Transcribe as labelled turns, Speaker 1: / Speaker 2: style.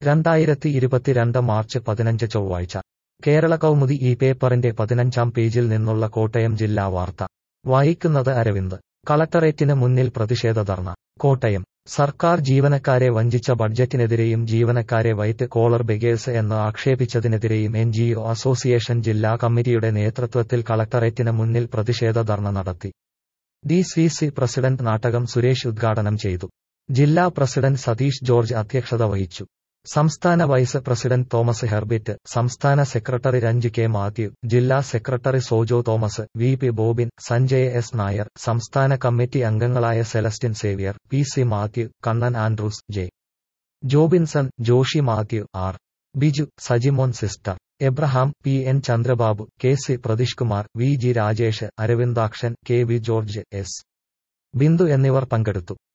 Speaker 1: രണ്ടായിരത്തി ഇരുപത്തിരണ്ട് മാർച്ച് പതിനഞ്ച് ചൊവ്വാഴ്ച കേരള കൗമുദി ഈ പേപ്പറിന്റെ പതിനഞ്ചാം പേജിൽ നിന്നുള്ള കോട്ടയം ജില്ലാ വാർത്ത വായിക്കുന്നത് അരവിന്ദ് കളക്ടറേറ്റിന് മുന്നിൽ പ്രതിഷേധ ധർണ കോട്ടയം സർക്കാർ ജീവനക്കാരെ വഞ്ചിച്ച ബഡ്ജറ്റിനെതിരെയും ജീവനക്കാരെ വൈറ്റ് കോളർ ബെഗേഴ്സ് എന്ന് ആക്ഷേപിച്ചതിനെതിരെയും എൻ ജി ഒ അസോസിയേഷൻ ജില്ലാ കമ്മിറ്റിയുടെ നേതൃത്വത്തിൽ കളക്ടറേറ്റിന് മുന്നിൽ പ്രതിഷേധ ധർണ നടത്തി D C C president Nattakam Suresh ഉദ്ഘാടനം ചെയ്തു ജില്ലാ പ്രസിഡന്റ് സതീഷ് ജോർജ് അധ്യക്ഷത വഹിച്ചു സംസ്ഥാന വൈസ് പ്രസിഡന്റ് തോമസ് ഹെർബിറ്റ് സംസ്ഥാന സെക്രട്ടറി രഞ്ജ് കെ മാത്യു ജില്ലാ secretary Sojo Thomas V P Bobin Sanjay S Nair സംസ്ഥാന കമ്മിറ്റി അംഗങ്ങളായ Celestine Xavier P C Mathew Kannan Andrews J Jobinson Joshy Mathew R Biju Sajimon sister Abraham P N Chandrababu K C Pratheesh Kumar V G Rajesh Aravindakshan K V George S Bindu എന്നിവർ പങ്കെടുത്തു